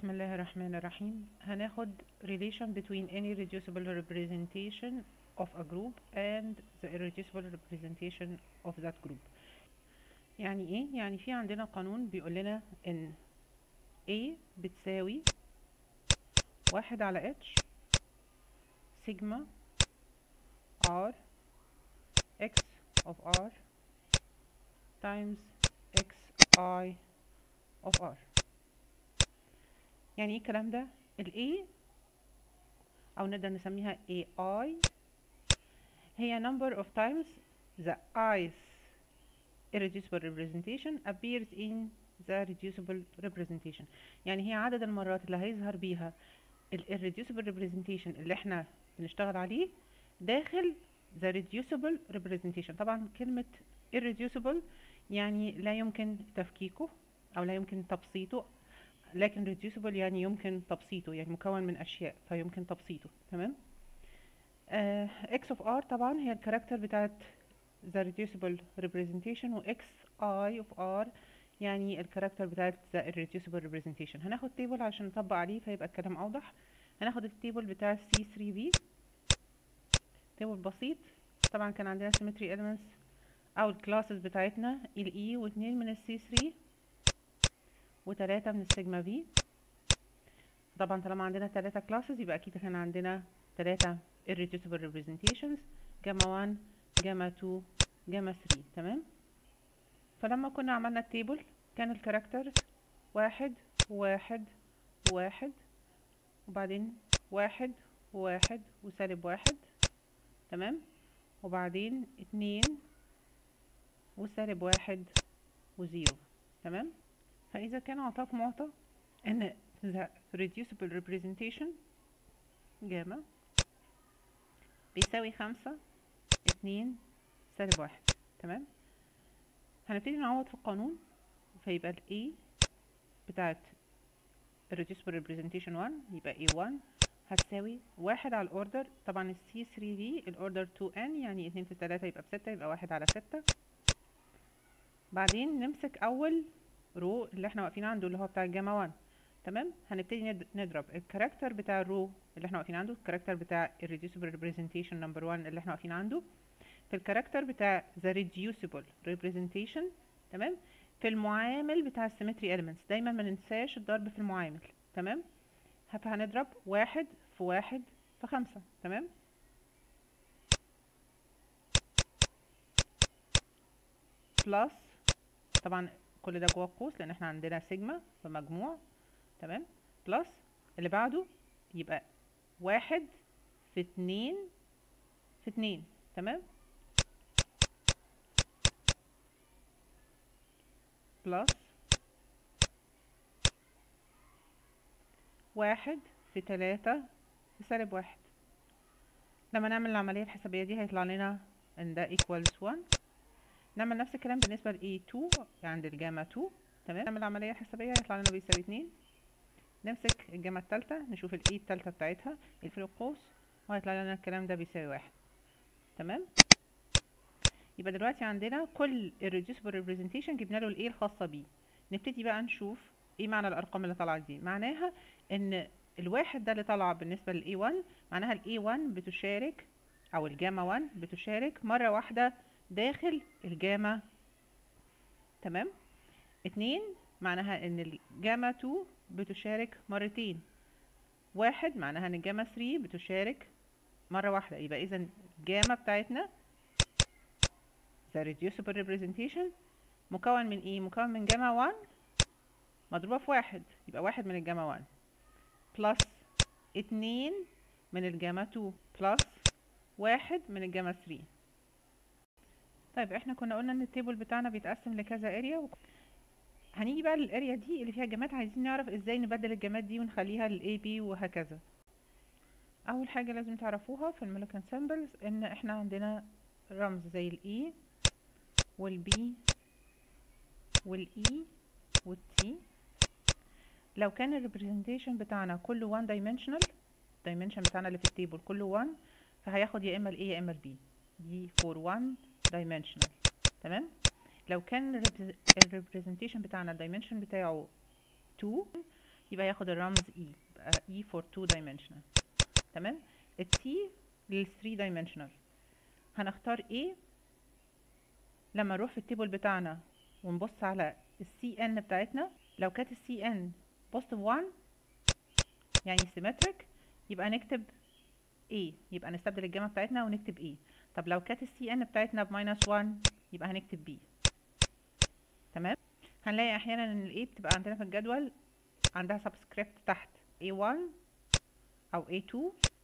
بسم الله الرحمن الرحيم هناخد relation between any reducible representation of a group and the irreducible representation of that group يعني ايه يعني في عندنا قانون بيقول لنا ان A بتساوي واحد على H سيجما R X of R times XI of R يعني ايه الكلام ده ال A او نقدر نسميها AI هي number of times the I's irreducible representation appears in the reducible representation يعني هي عدد المرات اللي هيظهر بيها ال irreducible representation اللي احنا بنشتغل عليه داخل the reducible representation طبعا كلمة irreducible يعني لا يمكن تفكيكه او لا يمكن تبسيطه لكن reducible يعني يمكن تبسيطه يعني مكون من اشياء فيمكن تبسيطه تمام آه x of r طبعا هي الكاركتر بتاعت the reducible representation و x i of r يعني الكاركتر بتاعت the irreducible representation هناخد تيبل عشان نطبق عليه فيبقى الكلام اوضح هناخد التيبل بتاع C3V تيبل بسيط طبعا كان عندنا symmetry elements او الكلاسز بتاعتنا ال E واتنين من ال C3 وتلاتة من السيجما في طبعا طالما عندنا تلاتة كلاسز يبقى اكيد كان عندنا تلاتة irreducible representations جاما 1 جاما 2 جاما 3 تمام فلما كنا عملنا التيبل كان الكاركتر واحد واحد واحد وبعدين واحد واحد وسالب واحد تمام وبعدين اتنين وسالب واحد وزيرو تمام فإذا كان أعطاك معطى إن the reducible representation جاما بيساوي خمسة اتنين سالب واحد تمام هنبتدي نعوض في القانون فيبقى ال A بتاعت reducible representation 1 يبقى A1 هتساوي واحد على الأوردر طبعا ال C3V الأوردر 2N يعني اتنين في تلاتة يبقى بستة يبقى واحد على ستة بعدين نمسك أول رو اللي احنا واقفين عنده اللي هو بتاع الجاما 1 تمام هنبتدي نضرب الكاركتر بتاع الرو اللي احنا واقفين عنده الكاركتر بتاع irreducible representation نمبر 1 اللي احنا واقفين عنده في الكاركتر بتاع the reducible representation تمام في المعامل بتاع السيمتري elements دايما ما ننساش الضرب في المعامل تمام فهنضرب واحد في واحد في خمسة تمام بلس طبعا كل ده جوه القوس لان احنا عندنا سيجما فمجموع تمام بلس اللي بعده يبقى واحد في اتنين في اتنين تمام بلس واحد في تلاتة في سالب واحد لما نعمل العملية الحسابية دي هيطلع لنا ان ده equals 1 نعمل نفس الكلام بالنسبة ل A2 عند الجاما 2 تمام نعمل العملية الحسابية هيطلع لنا بيساوي 2 نمسك الجاما التالتة نشوف ال A التالتة بتاعتها نقفل القوس وهيطلع لنا الكلام ده بيساوي واحد تمام يبقى دلوقتي عندنا كل irreducible representation جبنا له ال A الخاصة بيه نبتدي بقى نشوف ايه معنى الارقام اللي طالعة دي معناها ان الواحد ده اللي طالع بالنسبة لل A1 معناها ال A1 بتشارك او الجاما 1 بتشارك مرة واحدة داخل الجاما تمام اتنين معناها ان الجاما 2 بتشارك مرتين واحد معناها ان الجاما 3 بتشارك مرة واحدة يبقى اذا الجاما بتاعتنا the reducible representation مكون من ايه مكون من جاما 1 مضروبة في واحد يبقى واحد من الجاما 1 بلس اتنين من الجاما 2 بلس واحد من الجاما 3 طيب احنا كنا قلنا ان التيبل بتاعنا بيتقسم لكذا اريا و... هنيجي بقى للاريا دي اللي فيها جامات عايزين نعرف ازاي نبدل الجامات دي ونخليها للاي بي وهكذا اول حاجه لازم تعرفوها في المولكن سيمبلز ان احنا عندنا رمز زي الاي والبي والاي والتي لو كان الريبريزنتيشن بتاعنا كله 1 dimensional dimension بتاعنا اللي في التيبل كله 1 فهياخد يا اما الاي يا اما البي دي for 1 dimensional تمام لو كان الريبريزنتيشن بتاعنا الدايمنشن بتاعه 2 يبقى ياخد الرمز E يبقى E for 2 dimensional تمام ال T لل 3 dimensional هنختار A لما نروح في التيبل بتاعنا ونبص على ال CN بتاعتنا لو كانت ال CN positive 1 يعني symmetric يبقى نكتب A يبقى نستبدل الجامعة بتاعتنا ونكتب A طب لو كانت ال CN بتاعتنا بماينس 1 يبقى هنكتب B تمام هنلاقي احيانا ان ال A بتبقى عندنا في الجدول عندها سبسكريبت تحت A1 او A2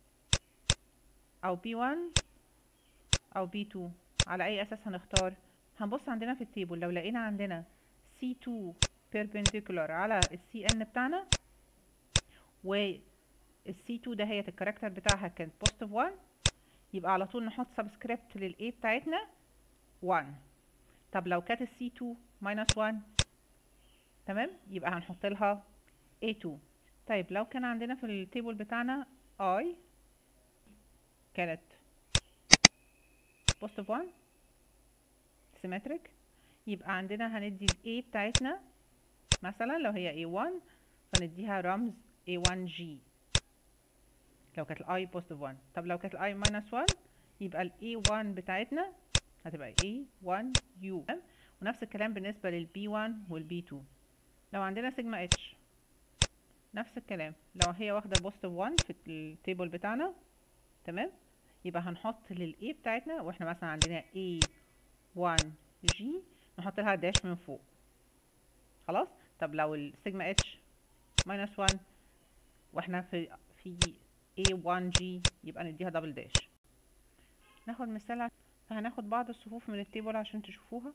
او B1 او B2 على اي اساس هنختار هنبص عندنا في التيبل لو لقينا عندنا C2 perpendicular على ال CN بتاعنا و ال C2 ده هي الكاركتر بتاعها كانت positive 1 يبقى على طول نحط سبسكريبت لل A بتاعتنا 1 طب لو كانت ال C2 minus 1 تمام يبقى هنحط لها A2 طيب لو كان عندنا في التيبل بتاعنا I كانت positive 1 symmetric يبقى عندنا هندي ال A بتاعتنا مثلا لو هي A1 فنديها رمز A1G لو كانت ال I positive 1 طب لو كانت ال I minus 1 يبقى ال A1 بتاعتنا هتبقى A1U ونفس الكلام بالنسبة لل B1 وال B2 لو عندنا سيجما H نفس الكلام لو هي واخدة بوزيتيف 1 في التيبل بتاعنا تمام يبقى هنحط لل A بتاعتنا واحنا مثلا عندنا A1G نحط لها داش من فوق خلاص طب لو السيجما H minus 1 واحنا في في A1G يبقى نديها دبل داش ناخد مثال فهناخد بعض الصفوف من التيبل عشان تشوفوها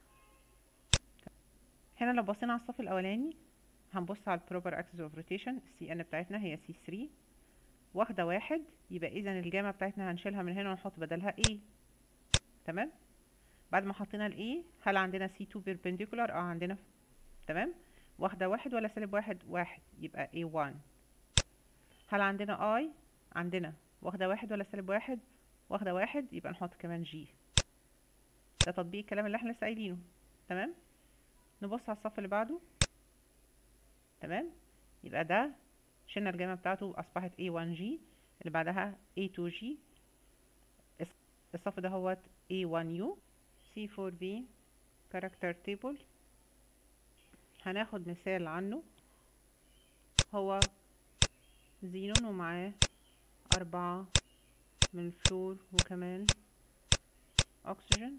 هنا لو بصينا على الصف الاولاني هنبص على البروبر اكسس اوف روتيشن السي ان بتاعتنا هي سي 3 واخده واحد يبقى اذا الجامعه بتاعتنا هنشيلها من هنا ونحط بدلها A تمام بعد ما حطينا ال A هل عندنا C2 perpendicular اه عندنا تمام واخده واحد ولا سالب واحد واحد يبقى A1 هل عندنا I عندنا واخده واحد ولا سالب واحد واخده واحد يبقى نحط كمان G ده تطبيق الكلام اللي احنا لسه قايلينه تمام نبص على الصف اللي بعده تمام يبقى ده شلنا الجامعة بتاعته أصبحت A1G اللي بعدها A2G الصف ده هو A1U C4B character table هناخد مثال عنه هو زينون ومعاه أربعة من الفلور وكمان أكسجين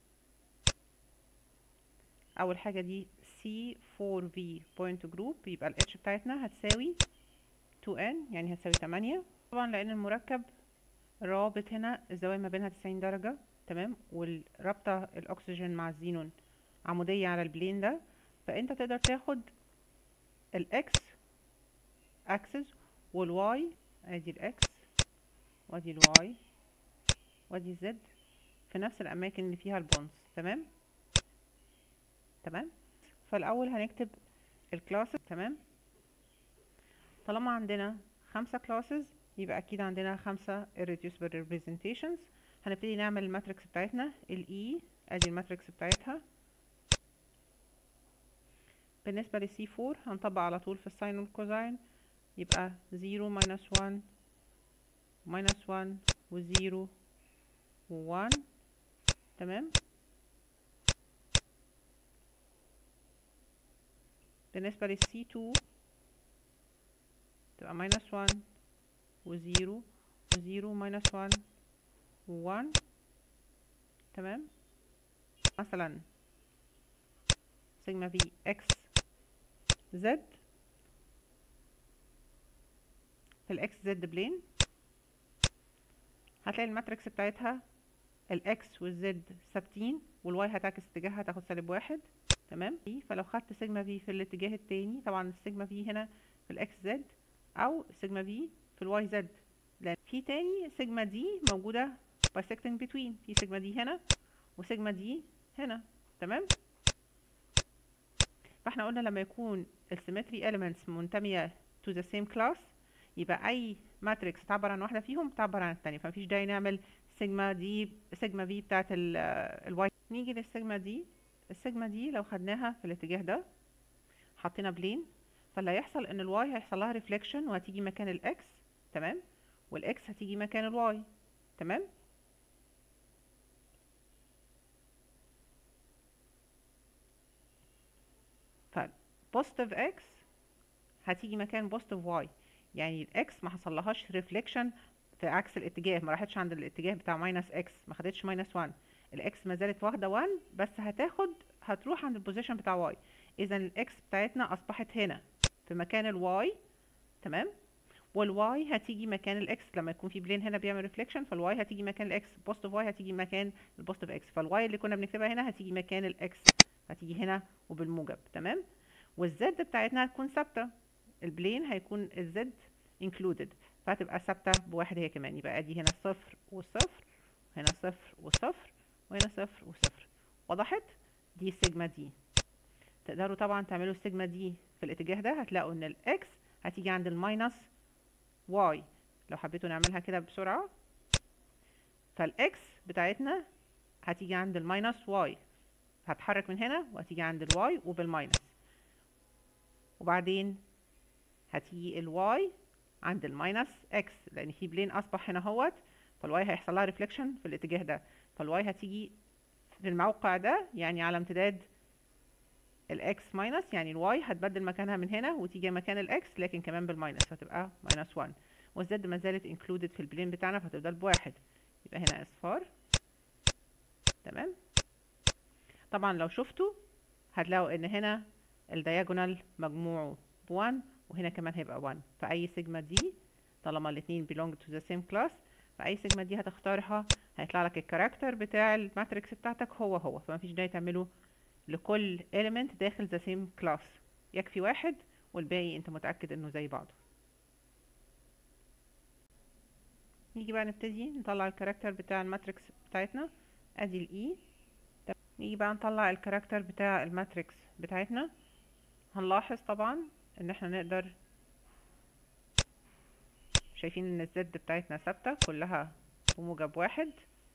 أول حاجة دي C4V point group يبقى ال H بتاعتنا هتساوي 2N يعني هتساوي 8 طبعا لأن المركب الروابط هنا الزوايا ما بينها 90 درجة تمام والرابطة الأكسجين مع الزينون عمودية على البلين ده فأنت تقدر تاخد ال X axis وال Y ادي ال X وادي ال Y وادي Z في نفس الأماكن اللي فيها البونز تمام تمام فالأول هنكتب الكلاسز تمام طالما عندنا خمسة كلاسز يبقى أكيد عندنا خمسة irreducible representations هنبتدي نعمل الماتريكس بتاعتنا ال E ادي الماتريكس بتاعتها بالنسبة لل C4 هنطبق على طول في الساين والكوزاين يبقى 0 minus 1 minus 1 و 0 و 1 تمام بالنسبة لل C2 تبقى minus 1 و 0 و 0 minus 1 و 1 تمام مثلا سيجما في اكس زد في الاكس زد بلين هتلاقي الماتريكس بتاعتها الاكس والزد ثابتين والواي هتعكس اتجاهها تاخد سالب واحد تمام فلو خدت سيجما في في الاتجاه التاني طبعا السيجما في هنا في الاكس زد او سيجما في في الواي زد لان في تاني سيجما دي موجوده bisecting between في سيجما دي هنا وسيجما دي هنا تمام فاحنا قلنا لما يكون السيمتري elements منتمية to the same class يبقى اي ماتريكس تعبر عن واحدة فيهم تعبر عن التانية فمفيش داعي نعمل سيجما دي سيجما في بتاعت الواي نيجي للسيجما دي السيجما دي لو خدناها في الاتجاه ده حطينا بلين فاللي هيحصل ان الواي هيحصل لها ريفليكشن وهتيجي مكان الاكس تمام والاكس هتيجي مكان الواي تمام فبوزيتيف اكس هتيجي مكان بوزيتيف واي يعني الاكس ما حصلهاش ريفليكشن في عكس الاتجاه ما راحتش عند الاتجاه بتاع ماينس اكس ما خدتش ماينس 1 الاكس ما زالت واخده 1 بس هتاخد هتروح عند البوزيشن بتاع واي اذا الاكس بتاعتنا اصبحت هنا في مكان الواي تمام والواي هتيجي مكان الاكس لما يكون في بلين هنا بيعمل ريفليكشن فالواي هتيجي مكان الاكس بوزيتيف واي هتيجي مكان البوزيتيف اكس فالواي اللي كنا بنكتبها هنا هتيجي مكان الاكس هتيجي هنا وبالموجب تمام والزد بتاعتنا هتكون ثابته البلين هيكون الزد included فهتبقى ثابته بواحد هي كمان يبقى ادي هنا صفر وصفر هنا صفر وصفر وهنا صفر وصفر وضحت دي سيجما دي تقدروا طبعا تعملوا السيجما دي في الاتجاه ده هتلاقوا ان الاكس هتيجي عند الماينس واي لو حبيتوا نعملها كده بسرعة فالاكس بتاعتنا هتيجي عند الماينس واي هتحرك من هنا وهتيجي عند الواي وبالماينس وبعدين هتيجي الواي عند الماينس اكس لان في بلين اصبح هنا اهوت فالواي هيحصل لها ريفليكشن في الاتجاه ده فالواي هتيجي في الموقع ده يعني على امتداد الاكس ماينس يعني الواي هتبدل مكانها من هنا وتيجي مكان الاكس لكن كمان بالماينس فتبقى ماينس 1 والزد ما زالت انكلودد في البلين بتاعنا فتفضل بواحد يبقى هنا اصفار تمام طبعا لو شفتوا هتلاقوا ان هنا الدياجونال مجموعه ب1 وهنا كمان هيبقى 1 فاي سيجما دي طالما الاثنين belong to the same class فاي سيجما دي هتختارها هيطلع لك الكاركتر بتاع الماتريكس بتاعتك هو هو فما فيش داعي تعمله لكل element داخل the same class يكفي واحد والباقي انت متأكد انه زي بعضه نيجي بقى نبتدي نطلع الكاركتر بتاع الماتريكس بتاعتنا ادي الاي نيجي بقى نطلع الكاركتر بتاع الماتريكس بتاعتنا هنلاحظ طبعا ان احنا نقدر شايفين ان الزد بتاعتنا ثابتة كلها بموجب واحد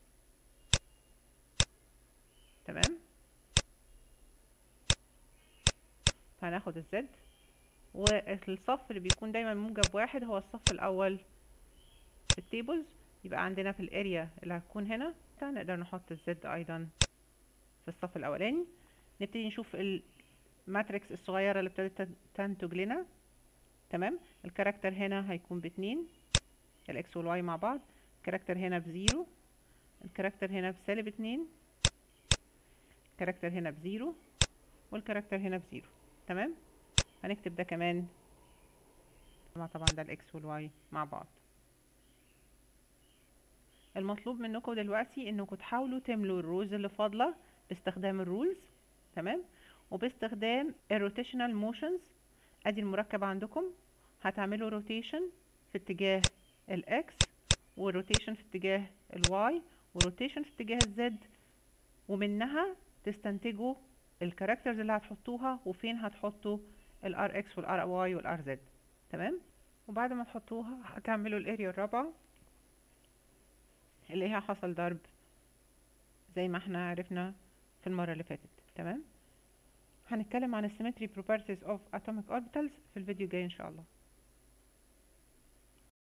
تمام هناخد الزد والصف اللي بيكون دايما موجب واحد هو الصف الاول في التيبلز يبقى عندنا في الاريا اللي هتكون هنا نقدر نحط الزد ايضا في الصف الاولاني نبتدي نشوف الماتريكس الصغيرة اللي ابتدت تنتج لنا تمام الكاركتر هنا هيكون باتنين الاكس والواي مع بعض الكاركتر هنا بزيرو الكاركتر هنا بسالب اتنين الكاركتر هنا بزيرو والكاركتر هنا بزيرو تمام هنكتب ده كمان طبعا ده الاكس والواي مع بعض المطلوب منكم دلوقتي انكم تحاولوا تملوا الروز اللي فاضله باستخدام الرولز تمام وباستخدام الروتيشنال موشنز ادي المركب عندكم هتعملوا روتيشن في اتجاه الاكس وروتيشن في اتجاه الواي وروتيشن في اتجاه الزد ومنها تستنتجوا الكاركترز اللي هتحطوها وفين هتحطوا الار اكس والار واي والار زد تمام وبعد ما تحطوها هتعملوا الاريا الرابعه اللي هي حصل ضرب زي ما احنا عرفنا في المرة اللي فاتت تمام هنتكلم عن السيمتري properties of atomic orbitals في الفيديو الجاي ان شاء الله